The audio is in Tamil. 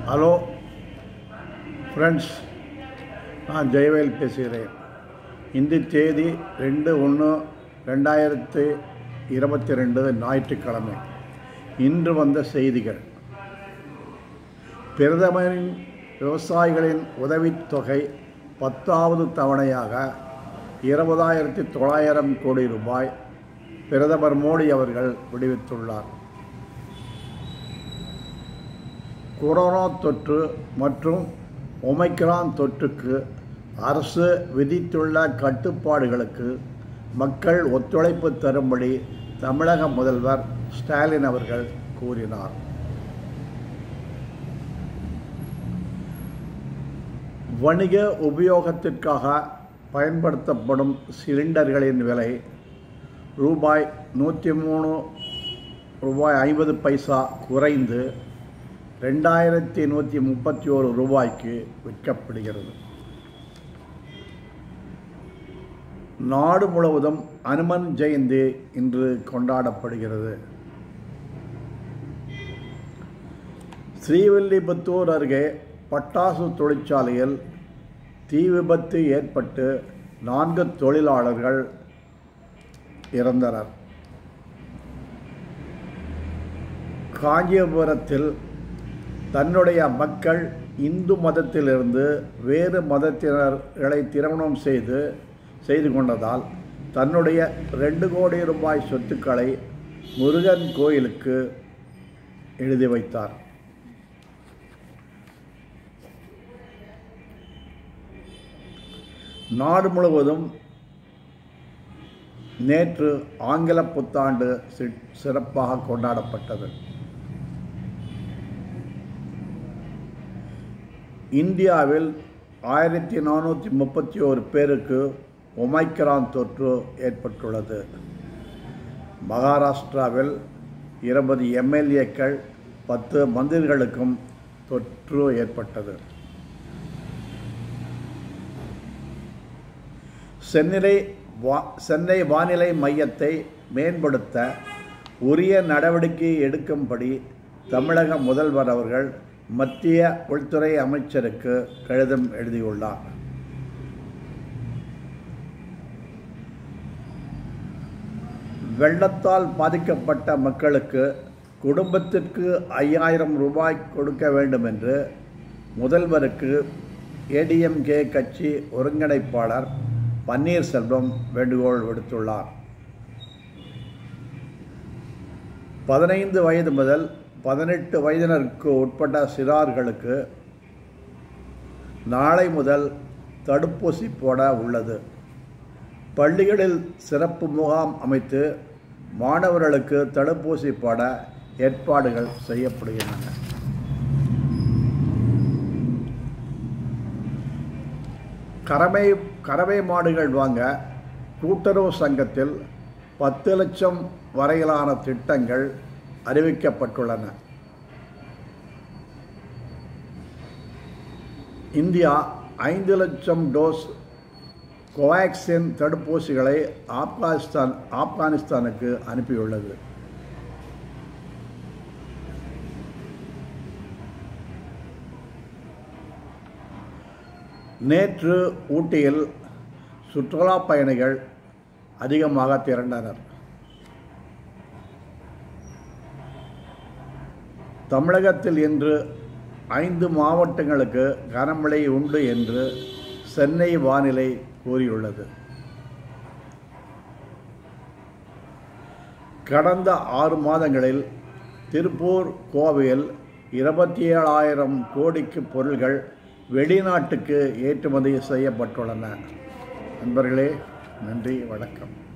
ஹலோ ஃப்ரெண்ட்ஸ் நான் ஜெயவேல் பேசுகிறேன் இந்த தேதி ரெண்டு ஒன்று ரெண்டாயிரத்து இருபத்தி ரெண்டு ஞாயிற்றுக்கிழமை இன்று வந்த செய்திகள் பிரதமரின் விவசாயிகளின் உதவித்தொகை பத்தாவது தவணையாக இருபதாயிரத்தி தொள்ளாயிரம் கோடி ரூபாய் பிரதமர் மோடி அவர்கள் விடுவித்துள்ளார் கொரோனா தொற்று மற்றும் ஒமைக்ரான் தொற்றுக்கு அரசு விதித்துள்ள கட்டுப்பாடுகளுக்கு மக்கள் ஒத்துழைப்பு தரும்படி தமிழக முதல்வர் ஸ்டாலின் அவர்கள் கூறினார் வணிக உபயோகத்திற்காக பயன்படுத்தப்படும் சிலிண்டர்களின் விலை ரூபாய் நூற்றி மூணு ரூபாய் ஐம்பது பைசா குறைந்து ரெண்டாயிரத்தி நூற்றி முப்பத்தி ஓரு ரூபாய்க்கு விற்கப்படுகிறது நாடு முழுவதும் அனுமன் ஜெயந்தி இன்று கொண்டாடப்படுகிறது ஸ்ரீவில்லிபுத்தூர் அருகே பட்டாசு தொழிற்சாலையில் தீ விபத்து ஏற்பட்டு நான்கு தொழிலாளர்கள் இறந்தனர் காஞ்சிபுரத்தில் தன்னுடைய மக்கள் இந்து மதத்திலிருந்து வேறு மதத்தினர்களை திருமணம் செய்து செய்து கொண்டதால் தன்னுடைய ரெண்டு கோடி ரூபாய் சொத்துக்களை முருகன் கோயிலுக்கு எழுதி வைத்தார் நாடு முழுவதும் நேற்று ஆங்கில புத்தாண்டு சி- சிறப்பாக கொண்டாடப்பட்டது இந்தியாவில் ஆயிரத்தி நானூற்றி முப்பத்தி ஓரு பேருக்கு ஒமைக்ரான் தொற்று ஏற்பட்டுள்ளது மகாராஷ்டிராவில் இருபது எம்எல்ஏக்கள் பத்து மந்திரிகளுக்கும் தொற்று ஏற்பட்டது சென்னை வா சென்னை வானிலை மையத்தை மேம்படுத்த உரிய நடவடிக்கை எடுக்கும்படி தமிழக முதல்வர் அவர்கள் மத்திய உள்துறை அமைச்சருக்கு கடிதம் எழுதியுள்ளார் வெள்ளத்தால் பாதிக்கப்பட்ட மக்களுக்கு குடும்பத்திற்கு ஐயாயிரம் ரூபாய் கொடுக்க வேண்டும் என்று முதல்வருக்கு ஏடிஎம்கே கட்சி ஒருங்கிணைப்பாளர் பன்னீர்செல்வம் வேண்டுகோள் விடுத்துள்ளார் பதினைந்து வயது முதல் பதினெட்டு வயதினருக்கு உட்பட்ட சிறார்களுக்கு நாளை முதல் தடுப்பூசி போட உள்ளது பள்ளிகளில் சிறப்பு முகாம் அமைத்து மாணவர்களுக்கு தடுப்பூசி போட ஏற்பாடுகள் செய்யப்படுகின்றன கறவை கறவை மாடுகள் வாங்க கூட்டுறவு சங்கத்தில் பத்து லட்சம் வரையிலான திட்டங்கள் அறிவிக்கப்பட்டுள்ளன இந்தியா ஐந்து லட்சம் டோஸ் கோவாக்சின் தடுப்பூசிகளை ஆப்கானிஸ்தான் ஆப்கானிஸ்தானுக்கு அனுப்பியுள்ளது நேற்று ஊட்டியில் சுற்றுலா பயணிகள் அதிகமாக திரண்டனர் தமிழகத்தில் இன்று ஐந்து மாவட்டங்களுக்கு கனமழை உண்டு என்று சென்னை வானிலை கூறியுள்ளது கடந்த ஆறு மாதங்களில் திருப்பூர் கோவையில் இருபத்தி ஏழாயிரம் கோடிக்கு பொருள்கள் வெளிநாட்டுக்கு ஏற்றுமதி செய்யப்பட்டுள்ளன நண்பர்களே நன்றி வணக்கம்